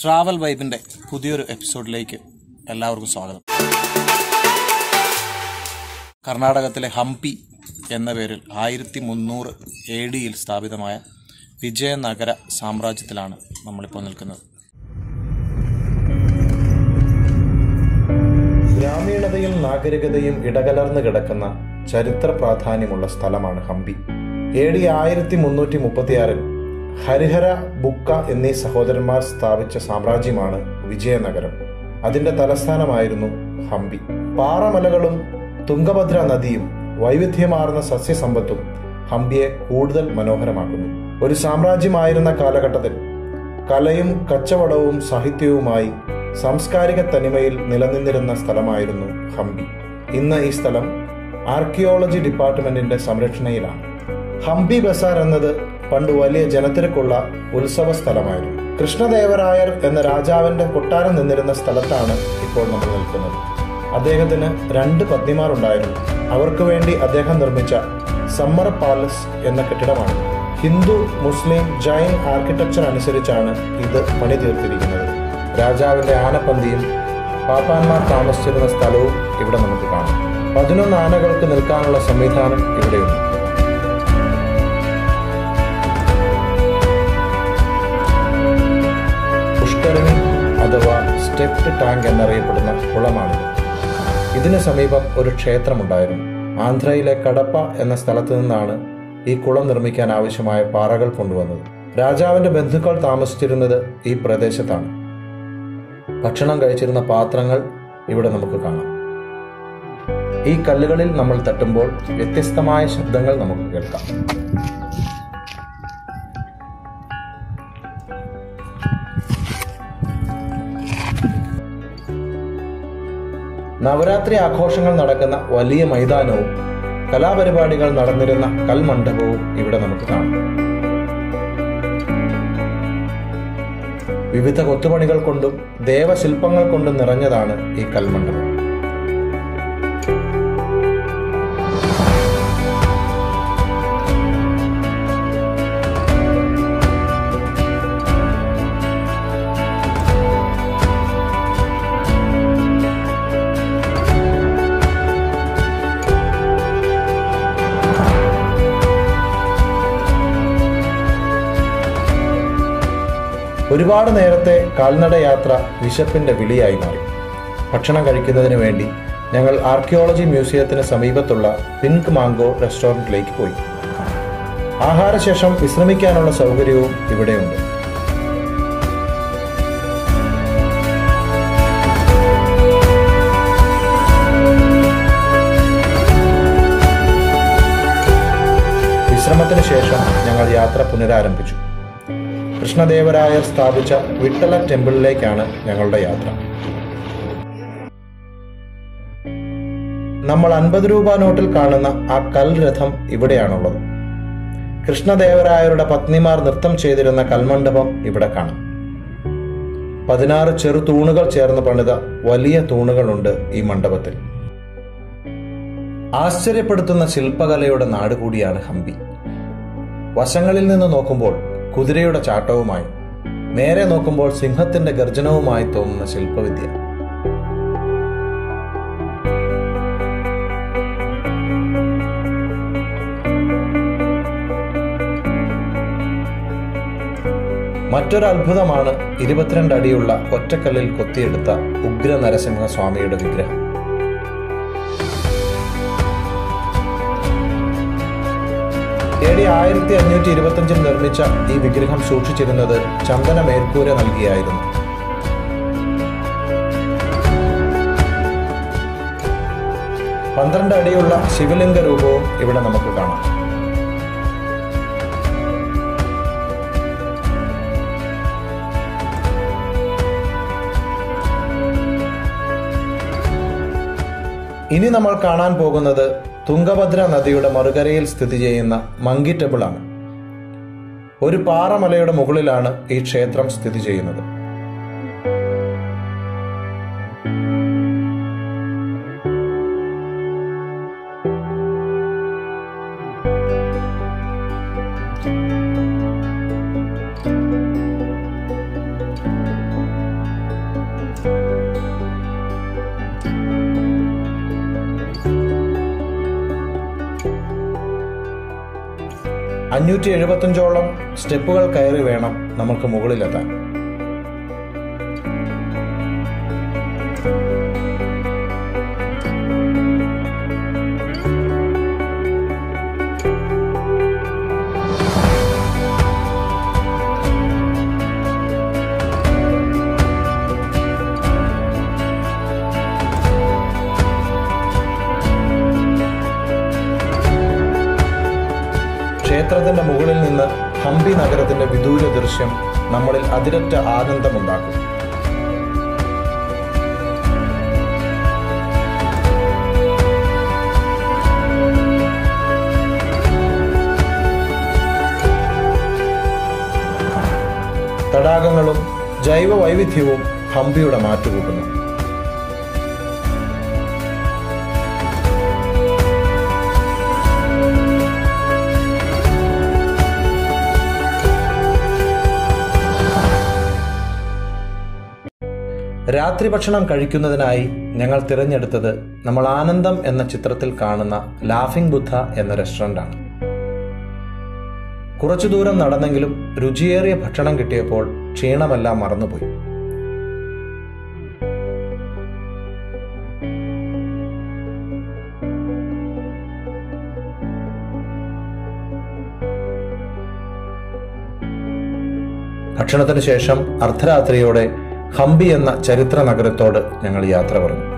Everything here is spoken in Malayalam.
ട്രാവൽ വൈബിന്റെ പുതിയൊരു എപ്പിസോഡിലേക്ക് എല്ലാവർക്കും സ്വാഗതം കർണാടകത്തിലെ ഹംപി എന്ന പേരിൽ ആയിരത്തി മുന്നൂറ് എ ഡിയിൽ സ്ഥാപിതമായ വിജയനഗര സാമ്രാജ്യത്തിലാണ് നമ്മളിപ്പോൾ നിൽക്കുന്നത് ഗ്രാമീണതയും നാഗരികതയും ഇടകലർന്ന് കിടക്കുന്ന ചരിത്ര പ്രാധാന്യമുള്ള സ്ഥലമാണ് ഹംപി എ ഡി ആയിരത്തി മുന്നൂറ്റി മുപ്പത്തിയാറിൽ ഹരിഹര ബുക്ക എന്നീ സഹോദരന്മാർ സ്ഥാപിച്ച സാമ്രാജ്യമാണ് വിജയനഗരം അതിന്റെ തലസ്ഥാനമായിരുന്നു ഹംപി പാറമലകളും തുംഗഭദ്ര നദിയും വൈവിധ്യമാർന്ന സസ്യസമ്പത്തും ഹംപിയെ കൂടുതൽ മനോഹരമാക്കുന്നു ഒരു സാമ്രാജ്യമായിരുന്ന കാലഘട്ടത്തിൽ കലയും കച്ചവടവും സാഹിത്യവുമായി സാംസ്കാരിക തനിമയിൽ നിലനിന്നിരുന്ന സ്ഥലമായിരുന്നു ഹംപി ഇന്ന് ഈ സ്ഥലം ആർക്കിയോളജി ഡിപ്പാർട്ട്മെന്റിന്റെ സംരക്ഷണയിലാണ് ഹംപി ബസാർ എന്നത് പണ്ട് വലിയ ജനത്തിരക്കുള്ള ഉത്സവ സ്ഥലമായിരുന്നു കൃഷ്ണദേവരായർ എന്ന രാജാവിന്റെ കൊട്ടാരം നിന്നിരുന്ന സ്ഥലത്താണ് ഇപ്പോൾ നമ്മൾ നിൽക്കുന്നത് അദ്ദേഹത്തിന് രണ്ട് പത്നിമാരുണ്ടായിരുന്നു അവർക്ക് വേണ്ടി അദ്ദേഹം നിർമ്മിച്ച സമ്മർ പാലസ് എന്ന കെട്ടിടമാണ് ഹിന്ദു മുസ്ലിം ജൈൻ ആർക്കിടെക്ചർ അനുസരിച്ചാണ് ഇത് പണി തീർത്തിരിക്കുന്നത് രാജാവിന്റെ ആനപ്പന്തിയും പാപ്പാന്മാർ താമസിച്ചിരുന്ന സ്ഥലവും ഇവിടെ നമുക്ക് കാണാം പതിനൊന്ന് ആനകൾക്ക് നിൽക്കാനുള്ള സംവിധാനം ഇവിടെയുണ്ട് പുഷ്കരണി അഥവാ സ്റ്റെപ്ഡ് ടാങ്ക് എന്നറിയപ്പെടുന്ന കുളമാണിത് ഇതിന് സമീപം ഒരു ക്ഷേത്രമുണ്ടായിരുന്നു ആന്ധ്രയിലെ കടപ്പ എന്ന സ്ഥലത്തു നിന്നാണ് ഈ കുളം നിർമ്മിക്കാൻ ആവശ്യമായ പാറകൾ കൊണ്ടുവന്നത് രാജാവിന്റെ ബന്ധുക്കൾ താമസിച്ചിരുന്നത് ഈ പ്രദേശത്താണ് ഭക്ഷണം കഴിച്ചിരുന്ന പാത്രങ്ങൾ ഇവിടെ നമുക്ക് കാണാം ഈ കല്ലുകളിൽ നമ്മൾ തട്ടുമ്പോൾ വ്യത്യസ്തമായ ശബ്ദങ്ങൾ നമുക്ക് കേൾക്കാം നവരാത്രി ആഘോഷങ്ങൾ നടക്കുന്ന വലിയ മൈതാനവും കലാപരിപാടികൾ നടന്നിരുന്ന കൽമണ്ഡപവും ഇവിടെ നമുക്ക് കാണാം വിവിധ കൊത്തുപണികൾ കൊണ്ടും ദേവശില്പങ്ങൾ കൊണ്ടും നിറഞ്ഞതാണ് ഈ കൽമണ്ഡപം ഒരുപാട് നേരത്തെ കാൽനട യാത്ര വിശപ്പിന്റെ വിളിയായി മാറി ഭക്ഷണം കഴിക്കുന്നതിന് വേണ്ടി ഞങ്ങൾ ആർക്കിയോളജി മ്യൂസിയത്തിന് സമീപത്തുള്ള പിങ്ക് മാംഗോ റെസ്റ്റോറൻറ്റിലേക്ക് പോയി ആഹാരശേഷം വിശ്രമിക്കാനുള്ള സൗകര്യവും ഇവിടെയുണ്ട് വിശ്രമത്തിന് ശേഷം ഞങ്ങൾ യാത്ര പുനരാരംഭിച്ചു കൃഷ്ണദേവരായർ സ്ഥാപിച്ച വിട്ടല ടെമ്പിളിലേക്കാണ് ഞങ്ങളുടെ യാത്ര നമ്മൾ അൻപത് രൂപ നോട്ടിൽ കാണുന്ന ആ കൽരഥം ഇവിടെയാണുള്ളത് കൃഷ്ണദേവരായരുടെ പത്നിമാർ നൃത്തം ചെയ്തിരുന്ന കൽമണ്ഡപം ഇവിടെ കാണാം പതിനാറ് ചെറു തൂണുകൾ ചേർന്ന് പണിത വലിയ തൂണുകളുണ്ട് ഈ മണ്ഡപത്തിൽ ആശ്ചര്യപ്പെടുത്തുന്ന ശില്പകലയുടെ നാട് കൂടിയാണ് ഹംപി വശങ്ങളിൽ നിന്ന് നോക്കുമ്പോൾ കുതിരയുടെ ചാട്ടവുമായി നേരെ നോക്കുമ്പോൾ സിംഹത്തിന്റെ ഗർജനവുമായി തോന്നുന്ന ശില്പവിദ്യ മറ്റൊരു അത്ഭുതമാണ് ഇരുപത്തിരണ്ട് അടിയുള്ള ഒറ്റക്കല്ലിൽ കൊത്തിയെടുത്ത ഉഗ്ര നരസിംഹ സ്വാമിയുടെ വിഗ്രഹം എ ഡി ആയിരത്തി അഞ്ഞൂറ്റി ഇരുപത്തിയഞ്ചിൽ നിർമ്മിച്ച ഈ വിഗ്രഹം സൂക്ഷിച്ചിരുന്നത് ചന്ദന മേൽക്കൂര നൽകിയായിരുന്നു പന്ത്രണ്ട് അടിയുള്ള ശിവലിംഗ രൂപവും ഇവിടെ നമുക്ക് കാണാം ഇനി നമ്മൾ കാണാൻ പോകുന്നത് തുംഗഭദ്ര നദിയുടെ മറുകരയിൽ സ്ഥിതി ചെയ്യുന്ന മങ്കി ടെമ്പിൾ ആണ് ഒരു പാറമലയുടെ മുകളിലാണ് ഈ ക്ഷേത്രം സ്ഥിതി ചെയ്യുന്നത് അഞ്ഞൂറ്റി എഴുപത്തഞ്ചോളം സ്റ്റെപ്പുകൾ കയറി വേണം നമുക്ക് മുകളിലെത്താൻ ക്ഷേത്രത്തിന്റെ മുകളിൽ നിന്ന് ഹംപി നഗരത്തിന്റെ വിദൂര ദൃശ്യം നമ്മളിൽ അതിരറ്റ ആനന്ദമുണ്ടാക്കും തടാകങ്ങളും ജൈവ വൈവിധ്യവും ഹംപിയുടെ മാറ്റുകൂട്ടുന്നു രാത്രി ഭക്ഷണം കഴിക്കുന്നതിനായി ഞങ്ങൾ തിരഞ്ഞെടുത്തത് നമ്മൾ ആനന്ദം എന്ന ചിത്രത്തിൽ കാണുന്ന ലാഫിംഗ് ബുദ്ധ എന്ന റെസ്റ്റോറൻ്റാണ് കുറച്ചു ദൂരം നടന്നെങ്കിലും രുചിയേറിയ ഭക്ഷണം കിട്ടിയപ്പോൾ ക്ഷീണമെല്ലാം മറന്നുപോയി ഭക്ഷണത്തിന് ശേഷം അർദ്ധരാത്രിയോടെ ഹംപി എന്ന ചരിത്ര നഗരത്തോട് ഞങ്ങൾ യാത്ര പറഞ്ഞു